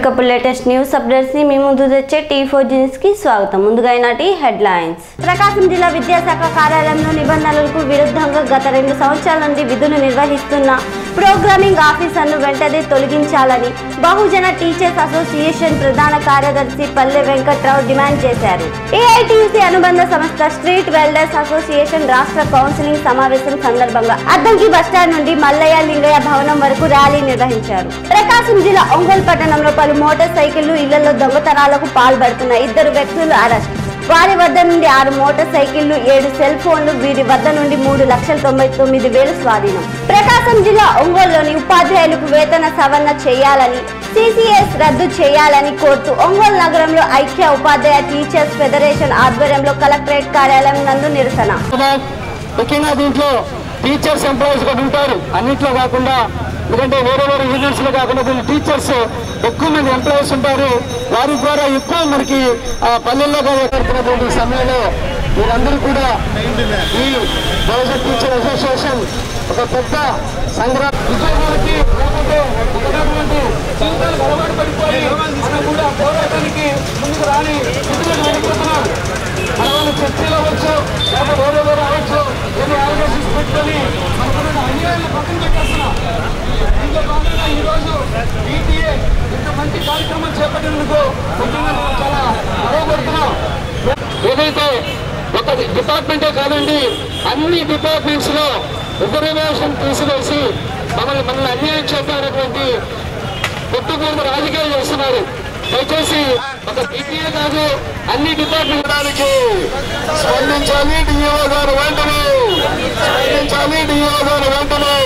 ఎప్పటికప్పుడు latest news updates ని మీ ముందు తెచ్చే టీ ఫోర్ న్యూస్ కి స్వాగతం ముందుగా ఈనాటి హెడ్లైన్స్ ప్రకాశం జిల్లా విద్యాశాఖ కార్యాలయంలో నిబంధనలకు విరుద్ధంగా గత రెండు సంవత్సరాల నుండి విధులు నిర్వహిస్తున్న ప్రోగ్రామింగ్ ఆఫీసర్ను వెంటనే తొలగించాలని బహుజన టీచర్స్ అసోసియేషన్ ప్రధాన కార్యదర్శి పల్లె వెంకట్రావు డిమాండ్ చేశారు ఏఐటీయూసీ అనుబంధ సంస్థ స్ట్రీట్ వెల్డర్స్ అసోసియేషన్ రాష్ట్ర కౌన్సిలింగ్ సమావేశం సందర్భంగా అద్దంకి బస్టాండ్ నుండి మల్లయ్య లింగయ్య భవనం వరకు ర్యాలీ నిర్వహించారు ప్రకాశం జిల్లా ఒంగోలు పట్టణంలో పలు మోటార్ సైకిళ్లు ఇళ్లలో దొంగతనాలకు పాల్పడుతున్న ఇద్దరు వ్యక్తులు అరెస్ట్ వారి వద్ద నుండి ఆరు మోటార్ సైకిళ్లు ఏడు సెల్ ఫోన్లు వీరి వద్ద నుండి మూడు లక్షల తొంభై తొమ్మిది వేలు స్వాధీనం ప్రకాశం జిల్లా ఒంగోలులోని ఉపాధ్యాయులకు వేతన సవరణ చేయాలని సిసిఎస్ రద్దు చేయాలని కోరుతూ ఒంగోలు నగరంలో ఐక్య ఉపాధ్యాయ టీచర్స్ ఫెడరేషన్ ఆధ్వర్యంలో కలెక్టరేట్ కార్యాలయం నందు నిరసన ముఖ్యంగా దీంట్లో టీచర్స్ ఎంప్లాయీస్ కూడా ఉంటారు అన్నింటిలో కాకుండా ఎందుకంటే వేరే వేరే యూనిట్స్ లో కాకుండా దీని టీచర్స్ ఎక్కువ మంది ఎంప్లాయీస్ ఉంటారు వారి ద్వారా ఎక్కువ మనకి ఆ, పల్లెల్లో ఏర్పడుతున్నటువంటి సమయంలో వీరందరూ కూడా ఈ భవిష్యత్ టీచర్ అసోసియేషన్ ఒక పెద్ద సంగ్రామ ఉద్యోగాలకి లేకపోతే ఉన్నటువంటి జీవితాలకు అలవాటు పడిపోయి మనం కూడా పోరాటానికి ముందుకు రాని స్థితిలోకి వెళ్ళిపోతున్నాం మనం చర్చలు అవ్వచ్చు లేకపోతే వేరే వేరే అవ్వచ్చు ఏదో ఆలోచించి పెట్టుకొని మనకున్న అన్యాయాన్ని పక్కన పెట్టేస్తున్నాం దీంట్లో భాగంగా ఈరోజు ఈటీఏ ఇంత మంచి కార్యక్రమం చేపట్టినందుకు ముఖ్యంగా మనం చాలా గొడవపడుతున్నాం ఏదైతే ఒక డిపార్ట్మెంటే కాదండి అన్ని డిపార్ట్మెంట్స్ లో రిజర్వేషన్ తీసివేసి మమ్మల్ని మనల్ని అన్యాయం చేద్దామనేటువంటి పుట్టుకూరు రాజకీయాలు చేస్తున్నారు దయచేసి ఒక బీపీఏ కాదు అన్ని డిపార్ట్మెంట్ స్పందించాలి డిఓ గారు వెంటనే స్పందించాలి డిఓ గారు వెంటనే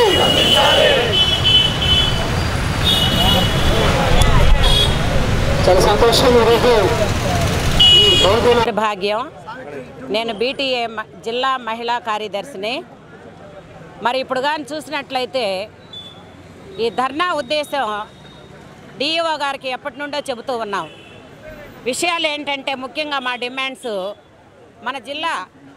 చాలా సంతోషం ఈరోజు ఈ బహుజన భాగ్యం నేను బీటీఏ మ- జిల్లా మహిళా కార్యదర్శిని మరి ఇప్పుడు కానీ చూసినట్లయితే ఈ ధర్నా ఉద్దేశం డిఈఓ గారికి ఎప్పటి నుండో చెబుతూ ఉన్నాం విషయాలు ఏంటంటే ముఖ్యంగా మా డిమాండ్స్ మన జిల్లా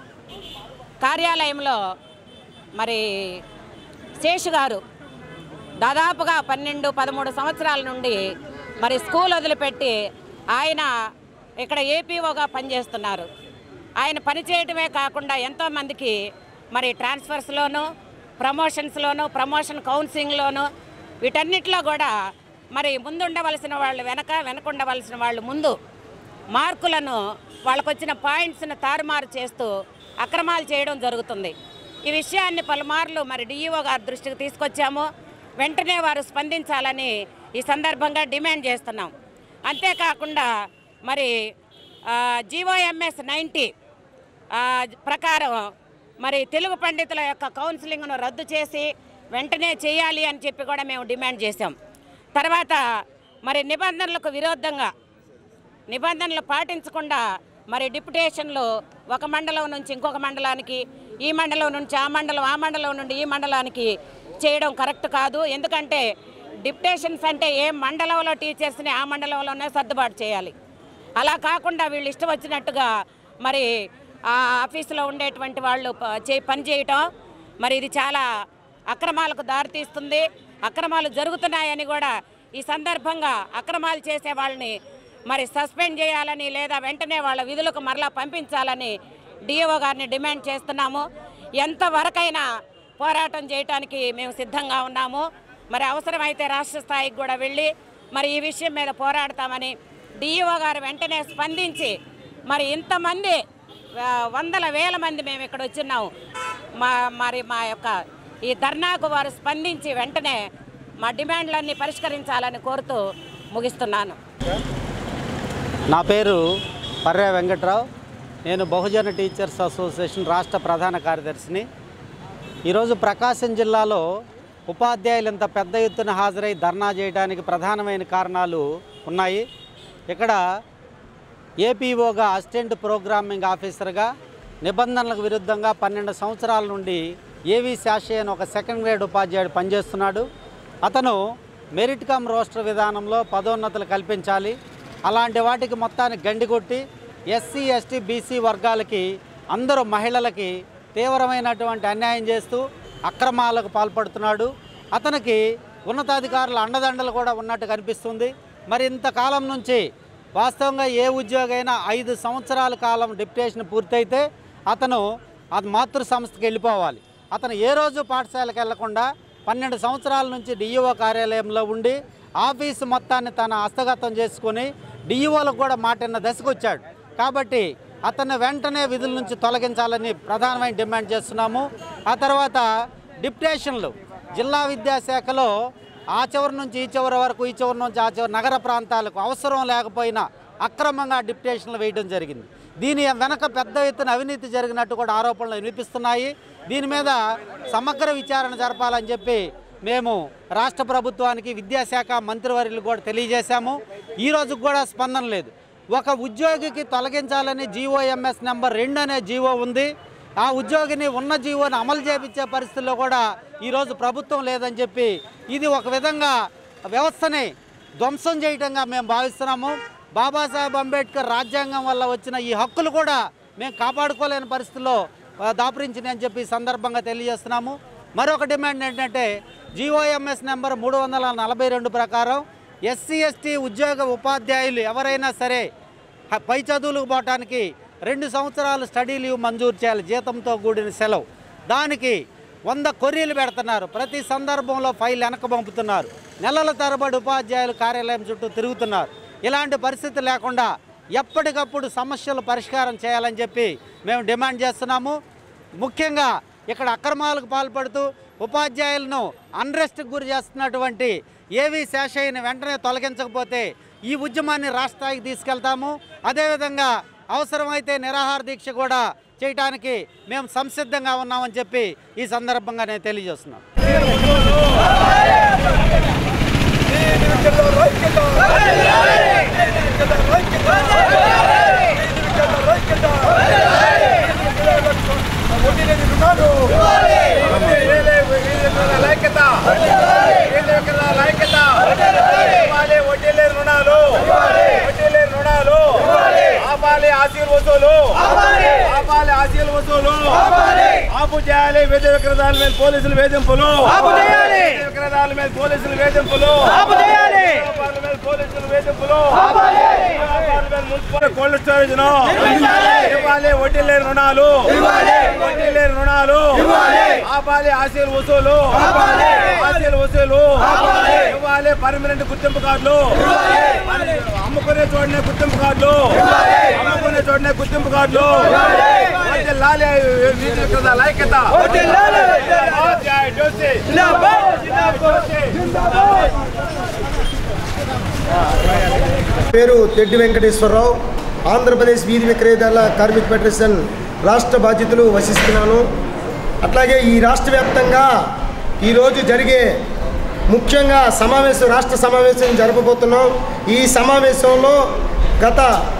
కార్యాలయంలో మరి శేషు గారు దాదాపుగా పన్నెండు పదమూడు సంవత్సరాల నుండి మరి స్కూల్ వదిలిపెట్టి ఆయన ఇక్కడ ఏపీఓగా పనిచేస్తున్నారు ఆయన పనిచేయటమే కాకుండా ఎంతోమందికి మరి ట్రాన్స్ఫర్స్లోను ప్రమోషన్స్లోను ప్రమోషన్ కౌన్సిలింగ్లోను వీటన్నిటిలో కూడా మరి ముందుండవలసిన వాళ్ళు వెనక వెనక ఉండవలసిన వాళ్ళు ముందు మార్కులను వాళ్ళకు వచ్చిన పాయింట్స్ను తారుమారు చేస్తూ అక్రమాలు చేయడం జరుగుతుంది ఈ విషయాన్ని పలుమార్లు మరి డిఈఓ గారి దృష్టికి తీసుకొచ్చాము వెంటనే వారు స్పందించాలని ఈ సందర్భంగా డిమాండ్ చేస్తున్నాం అంతేకాకుండా మరి జీఓఎంఎస్ నైంటీ ప్రకారం మరి తెలుగు పండితుల యొక్క కౌన్సిలింగ్ను రద్దు చేసి వెంటనే చేయాలి అని చెప్పి కూడా మేము డిమాండ్ చేశాం తర్వాత మరి నిబంధనలకు విరుద్ధంగా నిబంధనలు పాటించకుండా మరి డిప్యుటేషన్లు ఒక మండలం నుంచి ఇంకొక మండలానికి ఈ మండలం నుంచి ఆ మండలం ఆ మండలం నుండి ఈ మండలానికి చేయడం కరెక్ట్ కాదు ఎందుకంటే డిప్యుటేషన్స్ అంటే ఏ మండలంలో టీచర్స్ని ఆ మండలంలోనే సర్దుబాటు చేయాలి అలా కాకుండా వీళ్ళు ఇష్టం వచ్చినట్టుగా మరి ఆ ఆఫీసులో ఉండేటువంటి వాళ్ళు ప- చే పని చేయటం మరి ఇది చాలా అక్రమాలకు దారితీస్తుంది అక్రమాలు జరుగుతున్నాయని కూడా ఈ సందర్భంగా అక్రమాలు చేసే వాళ్ళని మరి సస్పెండ్ చేయాలని లేదా వెంటనే వాళ్ళ విధులకు మరలా పంపించాలని డిఓ గారిని డిమాండ్ చేస్తున్నాము ఎంతవరకైనా పోరాటం చేయటానికి మేము సిద్ధంగా ఉన్నాము మరి అవసరమైతే రాష్ట్ర స్థాయికి కూడా వెళ్ళి మరి ఈ విషయం మీద పోరాడతామని డిఈఓ గారు వెంటనే స్పందించి మరి ఇంతమంది ఆ, వందల వేల మంది మేము ఇక్కడ వచ్చిన్నాము మా మరి మా యొక్క ఈ ధర్నాకు వారు స్పందించి వెంటనే మా డిమాండ్లన్నీ పరిష్కరించాలని కోరుతూ ముగిస్తున్నాను నా పేరు పర్య వెంకట్రావు నేను బహుజన టీచర్స్ అసోసియేషన్ రాష్ట్ర ప్రధాన కార్యదర్శిని ఈరోజు ప్రకాశం జిల్లాలో ఉపాధ్యాయులు ఇంత పెద్ద ఎత్తున హాజరై ధర్నా చేయడానికి ప్రధానమైన కారణాలు ఉన్నాయి ఇక్కడ ఏపీఓగా అసిస్టెంట్ ప్రోగ్రామింగ్ ఆఫీసర్గా నిబంధనలకు విరుద్ధంగా పన్నెండు సంవత్సరాల నుండి ఏవి శాషి అని ఒక సెకండ్ గ్రేడ్ ఉపాధ్యాయుడు పనిచేస్తున్నాడు అతను మెరిట్ కమ్ రోస్టర్ విధానంలో పదోన్నతులు కల్పించాలి అలాంటి వాటికి మొత్తానికి గండి కొట్టి ఎస్సీ ఎస్టీ బీసీ వర్గాలకి అందరూ మహిళలకి తీవ్రమైనటువంటి అన్యాయం చేస్తూ అక్రమాలకు పాల్పడుతున్నాడు అతనికి ఉన్నతాధికారుల అండదండలు కూడా ఉన్నట్టు కనిపిస్తుంది మరి ఇంతకాలం నుంచి వాస్తవంగా ఏ ఉద్యోగి అయినా ఐదు సంవత్సరాల కాలం డిప్యుటేషన్ పూర్తయితే అతను అది మాతృ సంస్థకి వెళ్ళిపోవాలి అతను ఏ రోజు పాఠశాలకు వెళ్లకుండా పన్నెండు సంవత్సరాల నుంచి డిఈఓ కార్యాలయంలో ఉండి ఆఫీసు మొత్తాన్ని తన హస్తగతం చేసుకొని డిఈఓలకు కూడా మాటిన్న దశకు వచ్చాడు కాబట్టి అతన్ని వెంటనే విధుల నుంచి తొలగించాలని ప్రధానమైన డిమాండ్ చేస్తున్నాము ఆ తర్వాత డిప్యుటేషన్లు జిల్లా విద్యాశాఖలో ఆ చివరి నుంచి ఈ చివరి వరకు ఈ చివరి నుంచి ఆ చివరి నగర ప్రాంతాలకు అవసరం లేకపోయినా అక్రమంగా డిప్యుటేషన్లు వేయడం జరిగింది దీని వెనక పెద్ద ఎత్తున అవినీతి జరిగినట్టు కూడా ఆరోపణలు వినిపిస్తున్నాయి దీని మీద సమగ్ర విచారణ జరపాలని చెప్పి మేము రాష్ట్ర ప్రభుత్వానికి విద్యాశాఖ మంత్రివర్యులు కూడా తెలియజేశాము ఈ రోజు కూడా స్పందన లేదు ఒక ఉద్యోగికి తొలగించాలని జీఓఎంఎస్ నెంబర్ రెండు అనే జీవో ఉంది ఆ ఉద్యోగిని ఉన్న జీవోని అమలు చేపించే పరిస్థితుల్లో కూడా ఈరోజు ప్రభుత్వం లేదని చెప్పి ఇది ఒక విధంగా వ్యవస్థని ధ్వంసం చేయటంగా మేము భావిస్తున్నాము బాబాసాహెబ్ అంబేద్కర్ రాజ్యాంగం వల్ల వచ్చిన ఈ హక్కులు కూడా మేము కాపాడుకోలేని పరిస్థితుల్లో ఆ, దాపురించినాయి అని చెప్పి ఈ సందర్భంగా తెలియజేస్తున్నాము మరొక డిమాండ్ ఏంటంటే జీఓఎంఎస్ నెంబర్ మూడు వందల నలభై రెండు ప్రకారం ఎస్సీ ఎస్టీ ఉద్యోగ ఉపాధ్యాయులు ఎవరైనా సరే హ- పై చదువులకు పోవటానికి రెండు సంవత్సరాలు స్టడీ లీవ్ మంజూరు చేయాలి జీతంతో కూడిన సెలవు దానికి వంద కొర్రీలు పెడుతున్నారు ప్రతి సందర్భంలో ఫైల్ వెనక పంపుతున్నారు నెలల తరబడి ఉపాధ్యాయులు కార్యాలయం చుట్టూ తిరుగుతున్నారు ఇలాంటి పరిస్థితి లేకుండా ఎప్పటికప్పుడు సమస్యలు పరిష్కారం చేయాలని చెప్పి మేము డిమాండ్ చేస్తున్నాము ముఖ్యంగా ఇక్కడ అక్రమాలకు పాల్పడుతూ ఉపాధ్యాయులను అన్రెస్ట్కి గురి చేస్తున్నటువంటి ఏవి శేషయ్యని వెంటనే తొలగించకపోతే ఈ ఉద్యమాన్ని రాష్ట్రానికి తీసుకెళ్తాము అదేవిధంగా అవసరమైతే నిరాహార దీక్ష కూడా చేయటానికి మేము సంసిద్ధంగా ఉన్నామని చెప్పి ఈ సందర్భంగా నేను తెలియజేస్తున్నాను ఆపాలి ఆశీల్ వసూలు ఆపాలి ఆశీల్ వసూలు ఆపు చేయాలి వేద విక్రదాల మీద పోలీసులు వేధింపులు వేద విక్రదాల మీద పోలీసులు వేధింపులు వ్యాపారుల మీద పోలీసులు వేధింపులు వ్యాపారుల మీద మున్సిపల్ కోల్డ్ స్టోరేజ్ ను ఇవ్వాలి వడ్డీ లేని రుణాలు వడ్డీ లేని రుణాలు ఆపాలి ఆశీల్ వసూలు ఆశీల్ వసూలు ఇవ్వాలి పర్మనెంట్ గుర్తింపు కార్డులు అమ్ముకునే చోటనే గుర్తింపు కార్డులు అమ్ముకునే చోటనే గుర్తింపు కార్డులు లాలే వీధి కదా లైక్యత జై జోషి పేరు తెడ్డి వెంకటేశ్వరరావు ఆంధ్రప్రదేశ్ వీధి విక్రయదారుల కార్మిక ఫెడరేషన్ రాష్ట్ర బాధ్యతలు వసిస్తున్నాను అట్లాగే ఈ రాష్ట్ర వ్యాప్తంగా ఈరోజు జరిగే ముఖ్యంగా సమావేశం రాష్ట్ర సమావేశం జరపబోతున్నాం ఈ సమావేశంలో గత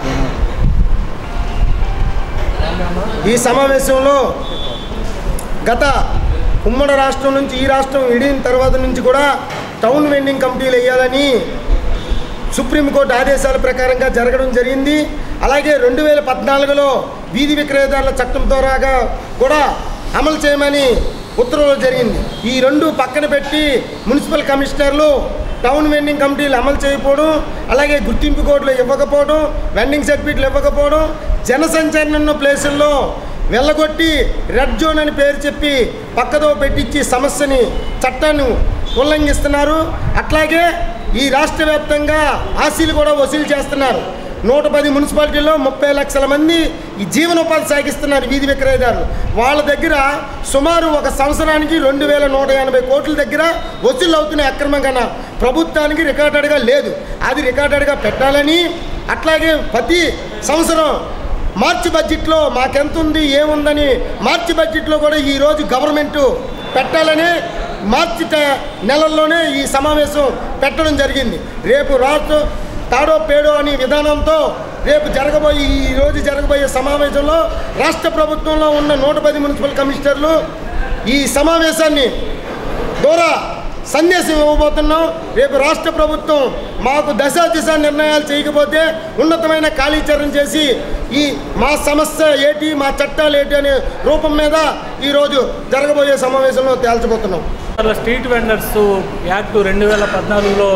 ఈ సమావేశంలో గత ఉమ్మడి రాష్ట్రం నుంచి ఈ రాష్ట్రం విడిన తర్వాత నుంచి కూడా టౌన్ వెండింగ్ కమిటీలు వేయాలని సుప్రీంకోర్టు ఆదేశాల ప్రకారంగా జరగడం జరిగింది అలాగే రెండు వేల పద్నాలుగులో వీధి విక్రయదారుల చట్టం ద్వారాగా కూడా అమలు చేయమని ఉత్తర్వులు జరిగింది ఈ రెండు పక్కన పెట్టి మున్సిపల్ కమిషనర్లు టౌన్ వెండింగ్ కమిటీలు అమలు చేయకపోవడం అలాగే గుర్తింపు కోడ్లు ఇవ్వకపోవడం వెండింగ్ సర్టిఫికెట్లు ఇవ్వకపోవడం జనసంచారణ ఉన్న ప్లేసుల్లో వెళ్ళగొట్టి రెడ్ జోన్ అని పేరు చెప్పి పక్కదో పెట్టించి సమస్యని చట్టాన్ని ఉల్లంఘిస్తున్నారు అట్లాగే ఈ రాష్ట్ర వ్యాప్తంగా ఆశీలు కూడా వసూలు చేస్తున్నారు నూట పది మున్సిపాలిటీల్లో ముప్పై లక్షల మంది ఈ జీవనోపాధి సాగిస్తున్నారు వీధి విక్రయదారులు వాళ్ళ దగ్గర సుమారు ఒక సంవత్సరానికి రెండు వేల నూట ఎనభై కోట్ల దగ్గర వసూలు అవుతున్నాయి అక్రమంగా ప్రభుత్వానికి రికార్డెడ్గా లేదు అది రికార్డెడ్గా పెట్టాలని అట్లాగే ప్రతి సంవత్సరం మార్చి బడ్జెట్లో మాకెంత ఉంది ఏముందని మార్చి బడ్జెట్లో కూడా ఈరోజు గవర్నమెంట్ పెట్టాలని మార్చి ట- నెలల్లోనే ఈ సమావేశం పెట్టడం జరిగింది రేపు రాష్ట్ర తాడో పేడో అనే విధానంతో రేపు జరగబోయే ఈ రోజు జరగబోయే సమావేశంలో రాష్ట్ర ప్రభుత్వంలో ఉన్న నూట పది మున్సిపల్ కమిషనర్లు ఈ సమావేశాన్ని ద్వారా సందేశం ఇవ్వబోతున్నాం రేపు రాష్ట్ర ప్రభుత్వం మాకు దశ దిశ నిర్ణయాలు చేయకపోతే ఉన్నతమైన ఖాళీచరణ చేసి ఈ మా సమస్య ఏంటి మా చట్టాలు ఏంటి అనే రూపం మీద ఈరోజు జరగబోయే సమావేశంలో తేల్చబోతున్నాం వాళ్ళ స్ట్రీట్ వెండర్స్ యాక్ట్ రెండు వేల పద్నాలుగులో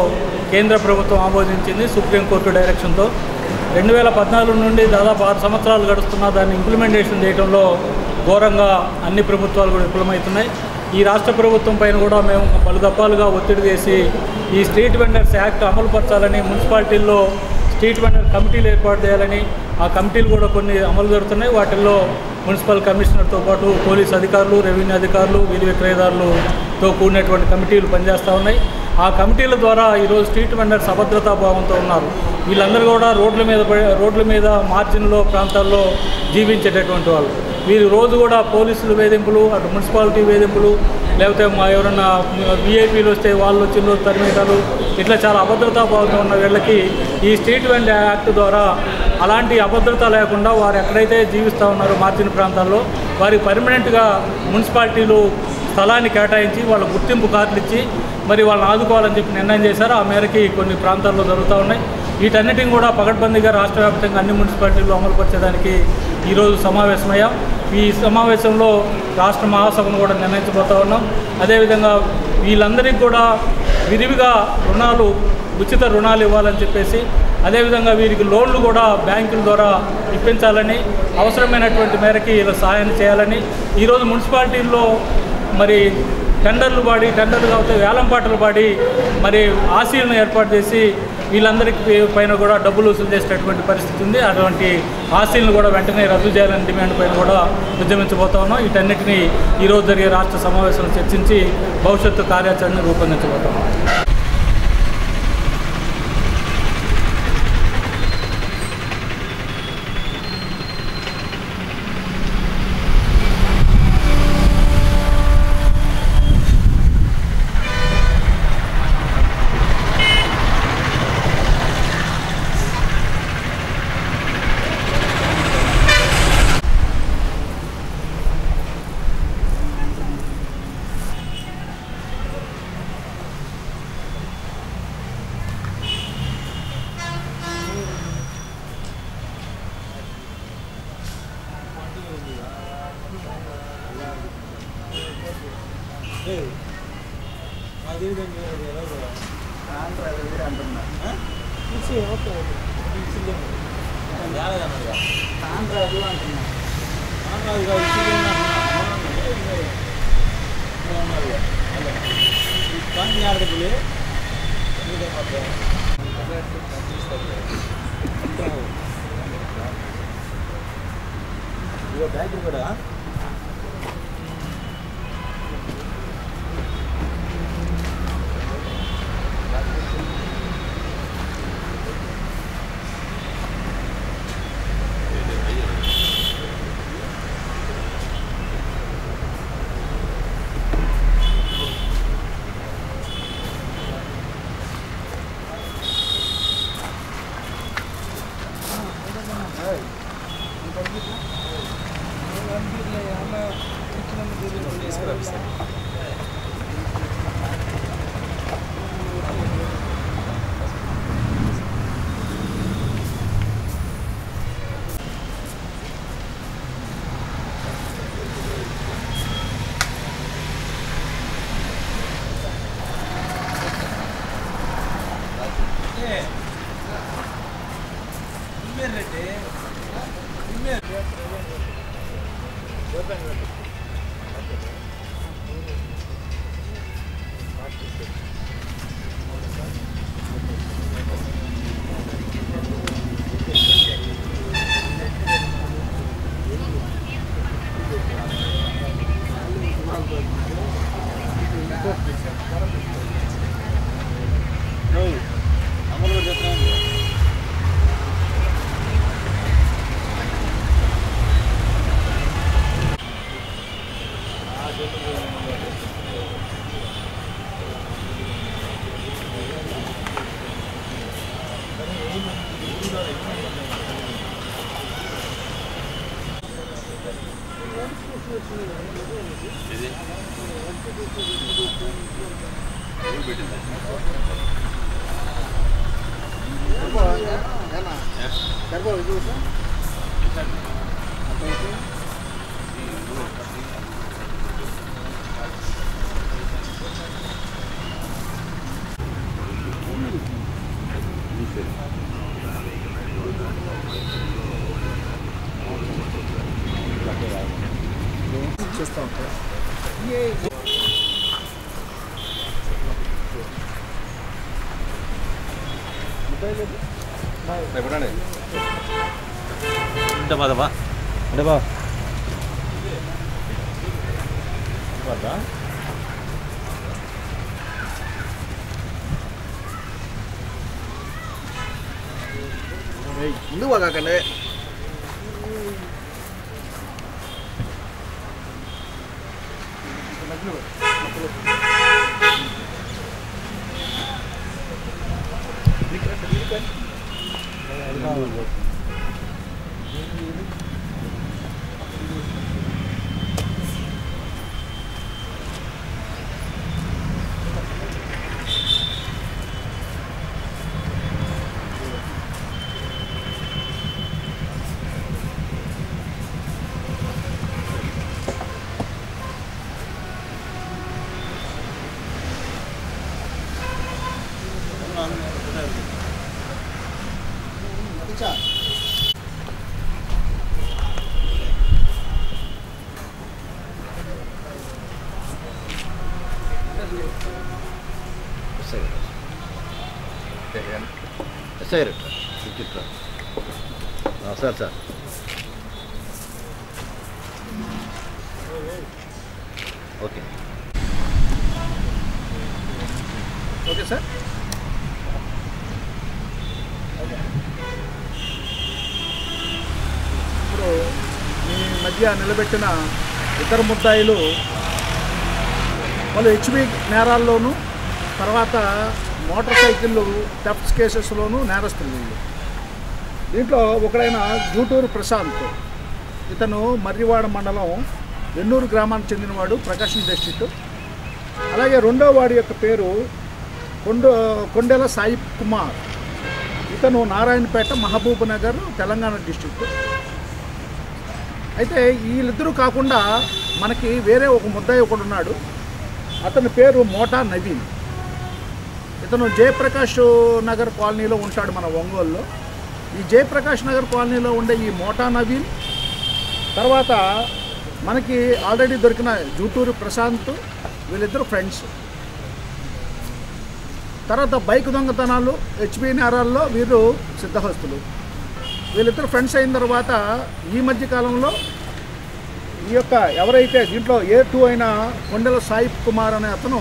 కేంద్ర ప్రభుత్వం ఆమోదించింది సుప్రీంకోర్టు డైరెక్షన్తో రెండు వేల పద్నాలుగు నుండి దాదాపు ఆరు సంవత్సరాలు గడుస్తున్న దాన్ని ఇంప్లిమెంటేషన్ చేయడంలో ఘోరంగా అన్ని ప్రభుత్వాలు కూడా విఫలమవుతున్నాయి ఈ రాష్ట్ర ప్రభుత్వం పైన కూడా మేము పలు దఫాలుగా ఒత్తిడి చేసి ఈ స్ట్రీట్ వెండర్స్ యాక్ట్ అమలు పరచాలని మున్సిపాలిటీల్లో స్ట్రీట్ వెండర్ కమిటీలు ఏర్పాటు చేయాలని ఆ కమిటీలు కూడా కొన్ని అమలు జరుగుతున్నాయి వాటిల్లో మున్సిపల్ కమిషనర్తో పాటు పోలీస్ అధికారులు రెవెన్యూ అధికారులు వీధి విక్రయదారులతో కూడినటువంటి కమిటీలు పనిచేస్తూ ఉన్నాయి ఆ కమిటీల ద్వారా ఈరోజు స్ట్రీట్ వెండర్స్ అభద్రతా భావంతో ఉన్నారు వీళ్ళందరూ కూడా రోడ్ల మీద పడి- రోడ్ల మీద మార్జిన్లో ప్రాంతాల్లో జీవించేటటువంటి వాళ్ళు వీరు రోజు కూడా పోలీసులు వేధింపులు అటు మున్సిపాలిటీ వేధింపులు లేకపోతే మా ఎవరన్నా విఐపీలు వస్తే వాళ్ళు వచ్చిన రోజు తరిమేయటాలు ఇట్లా చాలా అభద్రతా భావంతో ఉన్న వీళ్ళకి ఈ స్ట్రీట్ వెండ్ యాక్ట్ ద్వారా అలాంటి అభద్రత లేకుండా వారు ఎక్కడైతే జీవిస్తూ ఉన్నారో మార్జిన్ ప్రాంతాల్లో వారికి పర్మనెంట్గా మున్సిపాలిటీలు స్థలాన్ని కేటాయించి వాళ్ళ గుర్తింపు కార్డులు ఇచ్చి మరి వాళ్ళని ఆదుకోవాలని చెప్పి నిర్ణయం చేశారు ఆ మేరకి కొన్ని ప్రాంతాల్లో జరుగుతూ ఉన్నాయి వీటన్నిటిని కూడా పకడ్బందీగా రాష్ట్ర వ్యాప్తంగా అన్ని మున్సిపాలిటీలు అమలుపరిచేదానికి ఈరోజు సమావేశమయ్యాం ఈ సమావేశంలో రాష్ట్ర మహాసభను కూడా నిర్ణయించబోతా ఉన్నాం అదేవిధంగా వీళ్ళందరికీ కూడా విరివిగా రుణాలు ఉచిత రుణాలు ఇవ్వాలని చెప్పేసి అదేవిధంగా వీరికి లోన్లు కూడా బ్యాంకుల ద్వారా ఇప్పించాలని అవసరమైనటువంటి మేరకి వీళ్ళ సహాయం చేయాలని ఈరోజు మున్సిపాలిటీల్లో మరి టెండర్లు పాడి టెండర్లు కాకపోతే వేలం పాటలు పాడి మరి ఆశీలను ఏర్పాటు చేసి వీళ్ళందరికీ పైన కూడా డబ్బులు వసూలు చేసేటటువంటి పరిస్థితి ఉంది అటువంటి ఆశీలను కూడా వెంటనే రద్దు చేయాలని డిమాండ్ పైన కూడా ఉద్యమించబోతా ఉన్నాం వీటన్నిటిని ఈరోజు జరిగే రాష్ట్ర సమావేశంలో చర్చించి భవిష్యత్తు కార్యాచరణ రూపొందించబోతాం చూస్తూ ఉంటారు అంటే పదవా అంటే బా ముందు పోగాకండి SI sir sir okay okay sir ఇప్పుడు మీ మధ్య నిలబెట్టిన ఇతర ముద్దాయిలు వాళ్ళు హెచ్బి నేరాల్లోనూ తర్వాత మోటార్ సైకిళ్ళు థెఫ్ట్స్ కేసెస్లోనూ నేరస్తులు వీళ్ళు దీంట్లో ఒకడైన జూటూరు ప్రశాంత్ ఇతను మర్రివాడ మండలం వెన్నూరు గ్రామానికి చెందినవాడు ప్రకాశం డిస్ట్రిక్ట్ అలాగే రెండో వాడి యొక్క పేరు కొండ కొండెల సాయి కుమార్ ఇతను నారాయణపేట మహబూబ్ నగర్ తెలంగాణ డిస్ట్రిక్ట్ అయితే వీళ్ళిద్దరూ కాకుండా మనకి వేరే ఒక ముద్దాయి ఒకడు ఉన్నాడు అతని పేరు మోటా నవీన్ ఇతను జయప్రకాష్ నగర్ కాలనీలో ఉంటాడు మన ఒంగోలులో ఈ జయప్రకాష్ నగర్ కాలనీలో ఉండే ఈ మోటా నవీన్ తర్వాత మనకి ఆల్రెడీ దొరికిన జూటూరు ప్రశాంత్ వీళ్ళిద్దరు ఫ్రెండ్స్ తర్వాత బైక్ దొంగతనాలు హెచ్బి నేరాల్లో వీరు సిద్ధహస్తులు వీళ్ళిద్దరు ఫ్రెండ్స్ అయిన తర్వాత ఈ మధ్య కాలంలో ఈ యొక్క ఎవరైతే దీంట్లో ఏ టూ అయిన కొండల సాయి కుమార్ అనే అతను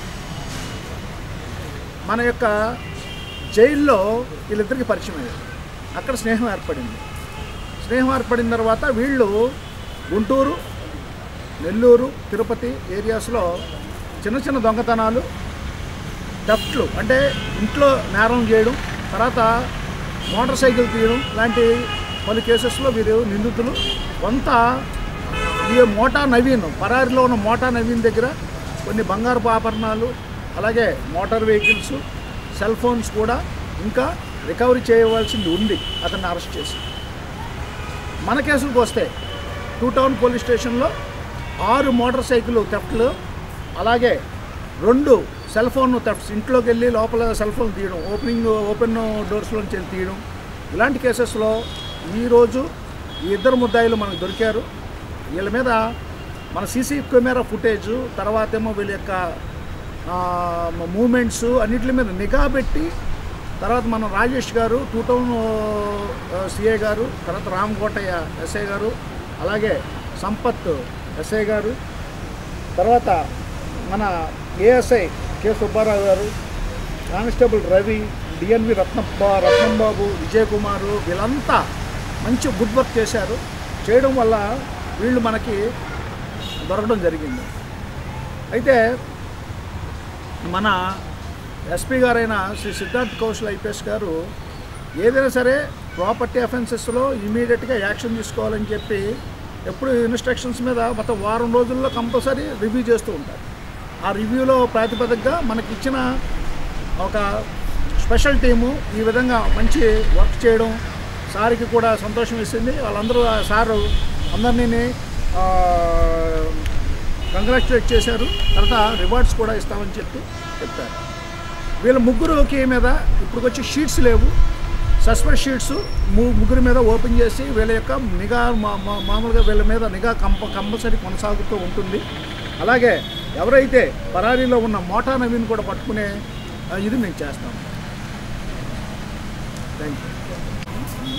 మన యొక్క జైల్లో వీళ్ళిద్దరికి పరిచయం అయ్యారు అక్కడ స్నేహం ఏర్పడింది స్నేహం ఏర్పడిన తర్వాత వీళ్ళు గుంటూరు నెల్లూరు తిరుపతి ఏరియాస్లో చిన్న చిన్న దొంగతనాలు థెఫ్ట్లు అంటే ఇంట్లో నేరం చేయడం తర్వాత మోటార్ సైకిల్ తీయడం లాంటి పలు కేసెస్లో వీరు నిందితులు కొంత ఈ మోటా నవీన్ పరారిలో ఉన్న మోటా నవీన్ దగ్గర కొన్ని బంగారపు ఆభరణాలు అలాగే మోటార్ వెహికల్స్ సెల్ ఫోన్స్ కూడా ఇంకా రికవరీ చేయవలసింది ఉంది అతన్ని అరెస్ట్ చేసి మన కేసులకు వస్తే టూ టౌన్ పోలీస్ స్టేషన్లో ఆరు మోటార్ సైకిల్ థెఫ్ట్లు అలాగే రెండు సెల్ ఫోన్ థెఫ్ట్స్ ఇంట్లోకి వెళ్ళి లోపల సెల్ ఫోన్ తీయడం ఓపెనింగ్ ఓపెన్ డోర్స్లోంచి వెళ్ళి తీయడం ఇలాంటి కేసెస్లో ఈరోజు ఈ ఇద్దరు ముద్దాయిలు మనకు దొరికారు వీళ్ళ మీద మన సీసీ కెమెరా ఫుటేజ్ తర్వాత ఏమో వీళ్ళ యొక్క మూమెంట్స్ అన్నిటి మీద నిఘా పెట్టి తర్వాత మన రాజేష్ గారు టూ టౌన్ సిఏ గారు తర్వాత రామకోటయ్య ఎస్ఐ గారు అలాగే సంపత్ ఎస్ఐ గారు తర్వాత మన ASI K Subbarao garu constable Ravi DNV Ratnappa Ratnam Babu Vijay Kumar వీళ్ళంతా మంచి గుడ్ వర్క్ చేశారు చేయడం వల్ల వీళ్ళు మనకి దొరకడం జరిగింది అయితే మన ఎస్పీ గారైన శ్రీ సిద్ధార్థ్ కౌశల్ ఐపీఎస్ గారు ఏదైనా సరే ప్రాపర్టీ అఫెన్సెస్లో ఇమీడియట్గా యాక్షన్ తీసుకోవాలని చెప్పి ఎప్పుడు ఇన్స్ట్రక్షన్స్ మీద మొత్తం వారం రోజుల్లో కంపల్సరీ రివ్యూ చేస్తూ ఉంటారు ఆ రివ్యూలో ప్రాతిపదికగా మనకి ఇచ్చిన ఒక స్పెషల్ టీము ఈ విధంగా మంచి వర్క్ చేయడం సార్కి కూడా సంతోషం ఇస్తుంది వాళ్ళందరూ ఆ సారు అందరినీ కంగ్రాచులేట్ చేశారు తర్వాత రివార్డ్స్ కూడా ఇస్తామని చెప్పి చెప్పారు వీళ్ళ ముగ్గురుకి మీద ఇప్పుడు వచ్చి షీట్స్ లేవు సస్పెండ్ షీట్స్ ము- ముగ్గురి మీద ఓపెన్ చేసి వీళ్ళ యొక్క నిఘా మా- మా- మామూలుగా వీళ్ళ మీద నిఘా కంప కంపల్సరీ కొనసాగుతూ ఉంటుంది అలాగే ఎవరైతే పరారీలో ఉన్న మోటా నవీన్ కూడా పట్టుకునే ఆ, ఇది మేము చేస్తాం థ్యాంక్ యూ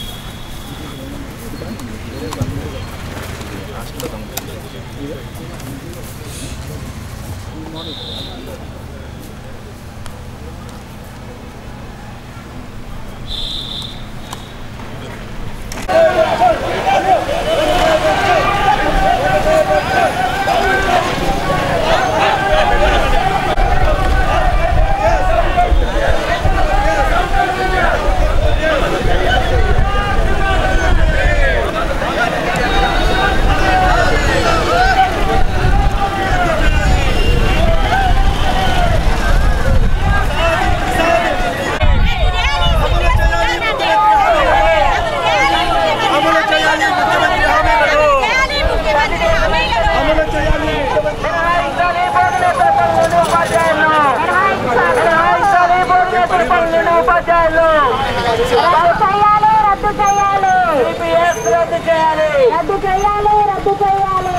అమలు చేయాలి ముఖ్యమంత్రి హామీలను అమలు చేయాలి రద్దు చేయాలి రద్దు చేయాలి రద్దు చేయాలి రద్దు చేయాలి రద్దు చేయాలి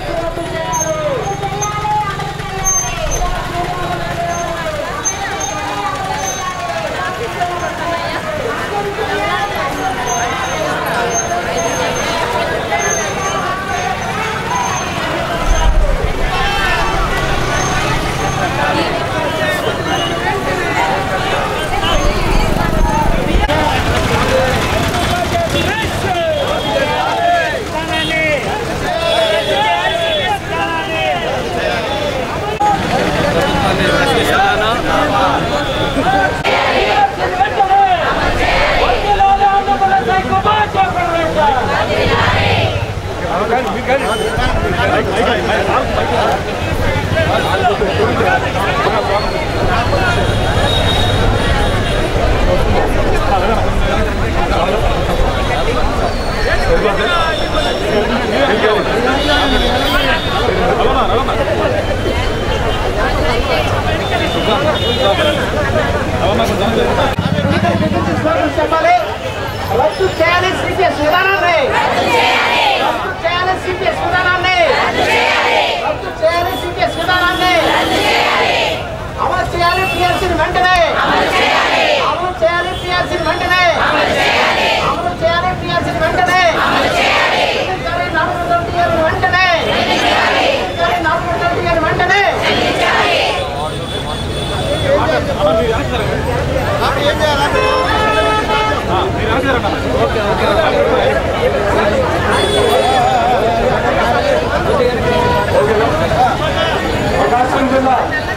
చెప్పాలి రద్దు చేయాలి సిపిఎస్ విధానాన్ని రద్దు చేయాలి సిపిఎస్ విధానాన్ని రద్దు చేయాలి సిపిఎస్ విధానాన్ని అమలు చేయాలి పిఎస్సీని వెంటనే అమలు చేయాలి పిఎస్సీని వెంటనే అమలు చేయాలి పిఎస్సీని వెంటనే ఎన్నికలు నాలుగు వందల టీఆర్ని వెంటనే ఎన్నికలు నాలుగు వందల టీఆర్ని వెంటనే ప్రకాశం జిల్లా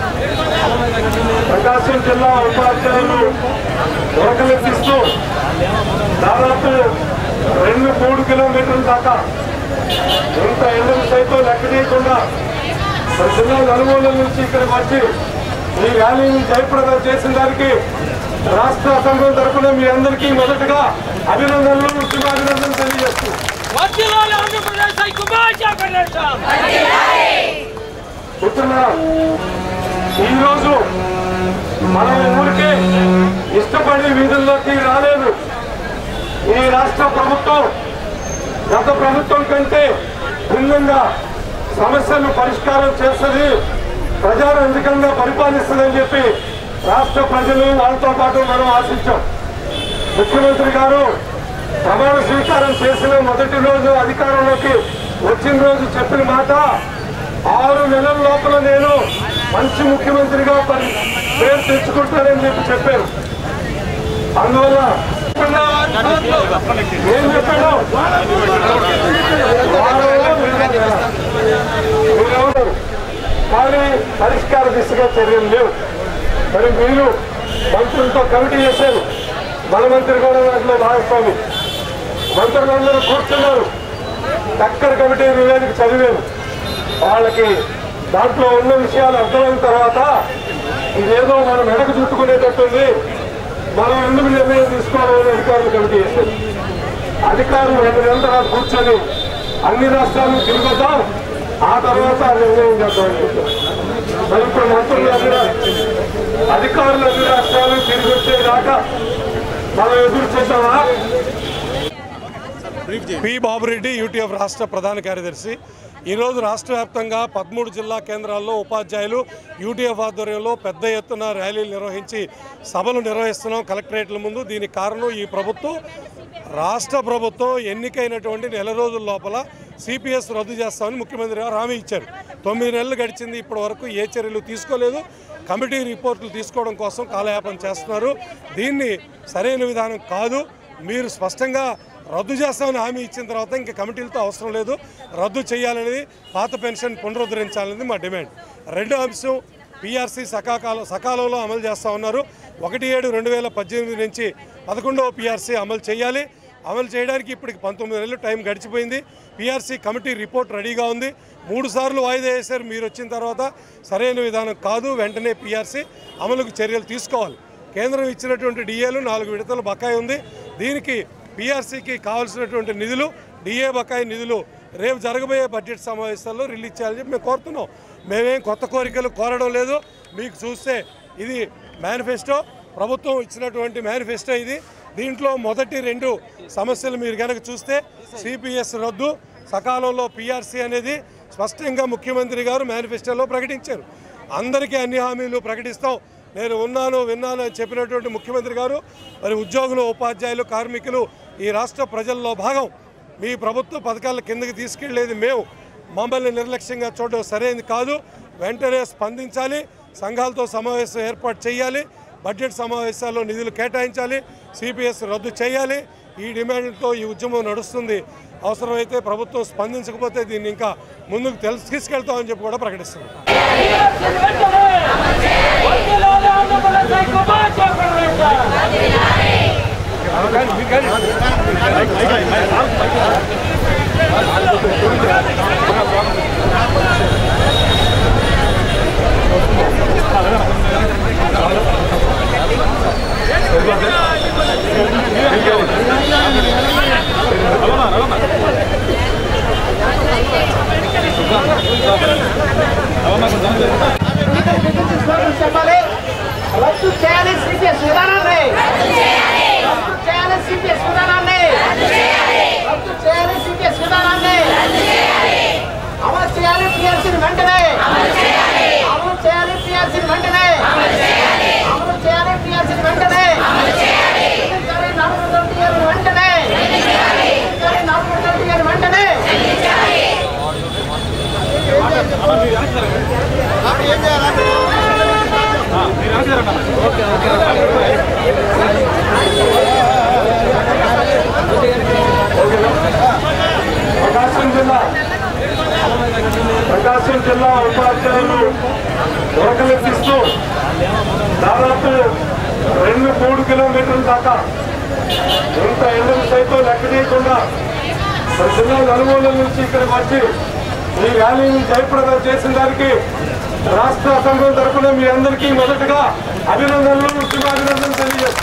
ప్రకాశం జిల్లా ఉపాధ్యాయులు ఉరకలెత్తిస్తూ దాదాపు రెండు మూడు కిలోమీటర్ల దాకా ఇంత ఎండలు సైతం లెక్క చేయకుండా మన జిల్లా నలుమూలల నుంచి ఇక్కడికి వచ్చి ఈ ర్యాలీని జయప్రదం చేసిన దానికి రాష్ట్ర సంఘం తరఫున మీ అందరికీ మొదటగా అభినందనలు శుభాభినందనలు తెలియజేస్తూ మిత్రులారా ఈరోజు మనం ఊరికే ఇష్టపడి వీధుల్లోకి రాలేదు ఈ రాష్ట్ర ప్రభుత్వం గత ప్రభుత్వం కంటే భిన్నంగా సమస్యలు పరిష్కారం చేస్తుంది ప్రజారంజకంగా పరిపాలిస్తుందని చెప్పి రాష్ట్ర ప్రజలు వాళ్ళతో పాటు మనం ఆశించాం ముఖ్యమంత్రి గారు ప్రమాణ స్వీకారం చేసిన మొదటి రోజు అధికారంలోకి వచ్చిన రోజు చెప్పిన మాట ఆరు నెలల లోపల నేను మంచి ముఖ్యమంత్రిగా పని- పేరు తెచ్చుకుంటానని చెప్పి చెప్పారు అందువల్ల ఏం చెప్పాను మీరెవరు? కానీ పరిష్కార దిశగా చర్యలు లేవు మరి మీరు మంత్రులతో కమిటీ చేశారు మన మంత్రి కూడా దాంట్లో భాగస్వామి మంత్రులందరూ కూర్చున్నారు చక్కర కమిటీ నివేదిక చదివాను వాళ్ళకి దాంట్లో ఉన్న విషయాలు అర్థమైన తర్వాత ఇదేదో మనం మెడకు చుట్టుకునేటట్టుంది మనం ఎందుకు నిర్ణయం తీసుకోవాలని అధికారులు కమిటీ చేశారు అధికారులు రెండు నెలల తర్వాత కూర్చొని అన్ని రాష్ట్రాలను తిరిగొద్దాం ఆ తర్వాత ఆ నిర్ణయం చేద్దాం అనుకుంటాం మరి ఇప్పుడు మంత్రులు అన్ని రా- అధికారులు అన్ని రాష్ట్రాలు తిరిగి వచ్చేదాకా మనం ఎదురు చూద్దామా పి బాబురెడ్డి యూటీఎఫ్ రాష్ట్ర ప్రధాన కార్యదర్శి ఈరోజు రాష్ట్ర వ్యాప్తంగా పదమూడు జిల్లా కేంద్రాల్లో ఉపాధ్యాయులు యూటీఎఫ్ ఆధ్వర్యంలో పెద్ద ఎత్తున ర్యాలీలు నిర్వహించి సభలు నిర్వహిస్తున్నాం కలెక్టరేట్ల ముందు దీనికి కారణం ఈ ప్రభుత్వం రాష్ట్ర ప్రభుత్వం ఎన్నికైనటువంటి నెల రోజుల లోపల సిపిఎస్ రద్దు చేస్తామని ముఖ్యమంత్రి గారు హామీ ఇచ్చారు తొమ్మిది నెలలు గడిచింది ఇప్పటి వరకు ఏ చర్యలు తీసుకోలేదు కమిటీ రిపోర్టులు తీసుకోవడం కోసం కాలయాపన చేస్తున్నారు దీన్ని సరైన విధానం కాదు మీరు స్పష్టంగా రద్దు చేస్తామని హామీ ఇచ్చిన తర్వాత ఇంకా కమిటీలతో అవసరం లేదు రద్దు చేయాలనేది పాత పెన్షన్ పునరుద్ధరించాలనేది మా డిమాండ్ రెండో అంశం పీఆర్సీ సకాకాలం సకాలంలో అమలు చేస్తూ ఉన్నారు ఒకటి ఏడు రెండు వేల పద్దెనిమిది నుంచి పదకొండవ పీఆర్సీ అమలు చేయాలి అమలు చేయడానికి ఇప్పటికి పంతొమ్మిది నెలలు టైం గడిచిపోయింది పీఆర్సీ కమిటీ రిపోర్ట్ రెడీగా ఉంది మూడు సార్లు వాయిదా వేశారు మీరు వచ్చిన తర్వాత సరైన విధానం కాదు వెంటనే పీఆర్సీ అమలుకు చర్యలు తీసుకోవాలి కేంద్రం ఇచ్చినటువంటి డిఏలు నాలుగు విడతలు బకాయి ఉంది దీనికి పీఆర్సీకి కావాల్సినటువంటి నిధులు డిఏ బకాయి నిధులు రేపు జరగబోయే బడ్జెట్ సమావేశాల్లో రిలీజ్ చేయాలని చెప్పి మేము కోరుతున్నాం మేమేం కొత్త కోరికలు కోరడం లేదు మీకు చూస్తే ఇది మేనిఫెస్టో ప్రభుత్వం ఇచ్చినటువంటి మేనిఫెస్టో ఇది దీంట్లో మొదటి రెండు సమస్యలు మీరు కనుక చూస్తే సిపిఎస్ రద్దు సకాలంలో పిఆర్సీ అనేది స్పష్టంగా ముఖ్యమంత్రి గారు మేనిఫెస్టోలో ప్రకటించారు అందరికీ అన్ని హామీలు ప్రకటిస్తాం నేను ఉన్నాను విన్నాను అని చెప్పినటువంటి ముఖ్యమంత్రి గారు మరి ఉద్యోగులు ఉపాధ్యాయులు కార్మికులు ఈ రాష్ట్ర ప్రజల్లో భాగం మీ ప్రభుత్వ పథకాల కిందకి తీసుకెళ్లేది మేము మమ్మల్ని నిర్లక్ష్యంగా చూడడం సరైనది కాదు వెంటనే స్పందించాలి సంఘాలతో సమావేశం ఏర్పాటు చేయాలి బడ్జెట్ సమావేశాల్లో నిధులు కేటాయించాలి సిపిఎస్ రద్దు చేయాలి ఈ డిమాండ్తో ఈ ఉద్యమం నడుస్తుంది అవసరమైతే ప్రభుత్వం స్పందించకపోతే దీన్ని ఇంకా ముందుకు తెలుసు తీసుకెళ్తామని చెప్పి కూడా ప్రకటిస్తుంది చెప్పాలి రద్దు చేయాలి సిపిఎస్ విధానాన్ని రద్దు చేయాలి సిపిఎస్ విధానాన్ని రద్దు చేయాలి సిపిఎస్ విధానాన్ని అమలు చేయాలి పిఎస్సీని వెంటనే అమలు చేయాలి పిఎస్సీని వెంటనే అమలు చేయాలి పిఎస్సీని వెంటనే ఎన్నికలు నాలుగు వందల టీఆర్ని వెంటనే ఎన్నికలు నాలుగు వందల టీఆర్ని వెంటనే ప్రకాశం జిల్లా ప్రకాశం జిల్లా ఉపాధ్యాయులు ఉరకలెత్తిస్తూ దాదాపు రెండు మూడు కిలోమీటర్ల దాకా ఇంత ఎండలు సైతం లెక్క చేయకుండా మరి జిల్లా నలుమూలల నుంచి ఇక్కడికి వచ్చి ఈ ర్యాలీని జయప్రదం చేసిన దానికి రాష్ట్ర సంఘం తరఫున మీ అందరికీ మొదటగా అభినందనలు శుభాభినందనలు తెలియజేస్తూ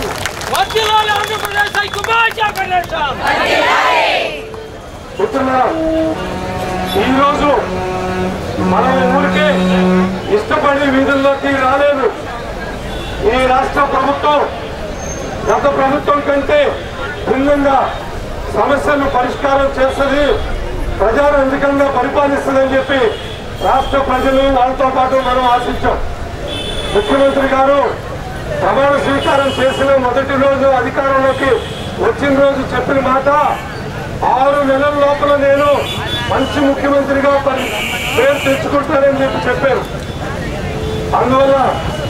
మిత్రులారా, ఈరోజు మనం ఊరికే ఇష్టపడి వీధుల్లోకి రాలేదు ఈ రాష్ట్ర ప్రభుత్వం గత ప్రభుత్వం కంటే భిన్నంగా సమస్యలు పరిష్కారం చేస్తుంది ప్రజారంజకంగా పరిపాలిస్తుందని చెప్పి రాష్ట్ర ప్రజలు వాళ్ళతో పాటు మనం ఆశించాం ముఖ్యమంత్రి గారు ప్రమాణ స్వీకారం చేసిన మొదటి రోజు అధికారంలోకి వచ్చిన రోజు చెప్పిన మాట ఆరు నెలల లోపల నేను మంచి ముఖ్యమంత్రిగా పని- పేరు తెచ్చుకుంటానని చెప్పి చెప్పారు అందువల్ల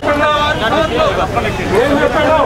ఏం చెప్పాను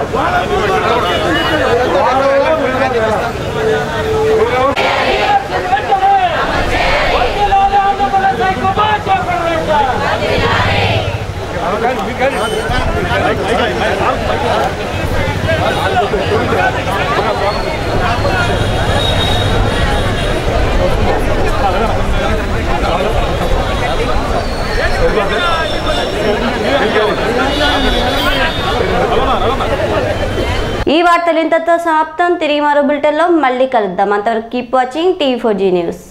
ఈ వార్తలు ఇంతతో సమాప్తం తిరిగి మరో బులెటిన్లో మళ్ళీ కలుద్దాం అంతవరకు keep watching TV four G news